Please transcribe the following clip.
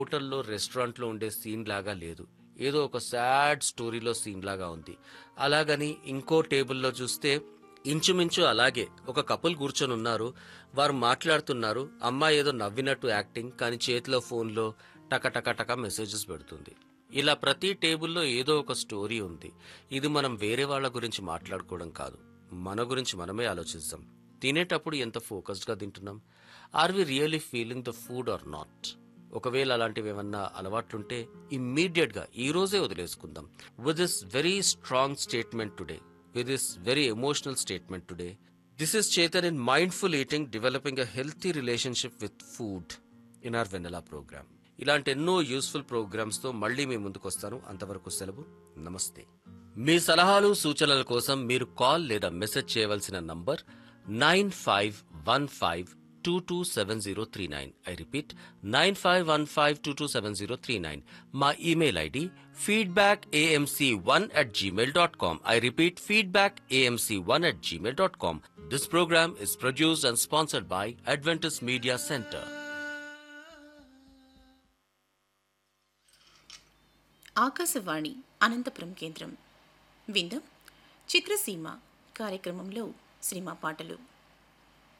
హోటల్లో రెస్టారెంట్లో ఉండే సీన్ లాగా లేదు ఏదో ఒక సాడ్ స్టోరీలో సీన్ లాగా ఉంది అలాగని ఇంకో టేబుల్లో చూస్తే ఇంచుమించు అలాగే ఒక కపుల్ కూర్చొని ఉన్నారు వారు మాట్లాడుతున్నారు అమ్మాయి ఏదో నవ్వినట్టు యాక్టింగ్ కానీ చేతిలో ఫోన్లో టక టక టక మెసేజెస్ పెడుతుంది ఇలా ప్రతి టేబుల్లో ఏదో ఒక స్టోరీ ఉంది ఇది మనం వేరే వాళ్ళ గురించి మాట్లాడుకోవడం కాదు మన గురించి మనమే ఆలోచిస్తాం తినేటప్పుడు ఎంత ఫోకస్డ్గా తింటున్నాం are we really feeling the food or not ఒకవేళ అలాంటివి ఏమన్నా అలవాట్లుంటే ఇమ్మీడియట్ గా ఈ రోజే వదిలేసుకుందాం with this very strong statement today with this very emotional statement today this is Chetan in mindful eating developing a healthy relationship with food in our Vennela program ఇలాంటి ఎన్నో యూస్ఫుల్ ప్రోగ్రామ్స్ తో మళ్ళీ మీ ముందుకు వస్తాను అంతవరకు సెలవు నమస్తే మీ సలహాలు సూచనల కోసం మీరు కాల్ లేదా మెసేజ్ చేయవలసిన number nine five one five two two seven zero three nine I repeat nine five one five two two seven zero three nine మా email ID feedback AMC one at Gmail dot com I repeat feedback AMC one at Gmail dot com this program is produced and sponsored by Adventus media centre Akashvani Anantapur కేంద్రం విందం చిత్రసీమ కార్యక్రమంలో cinema పాటలు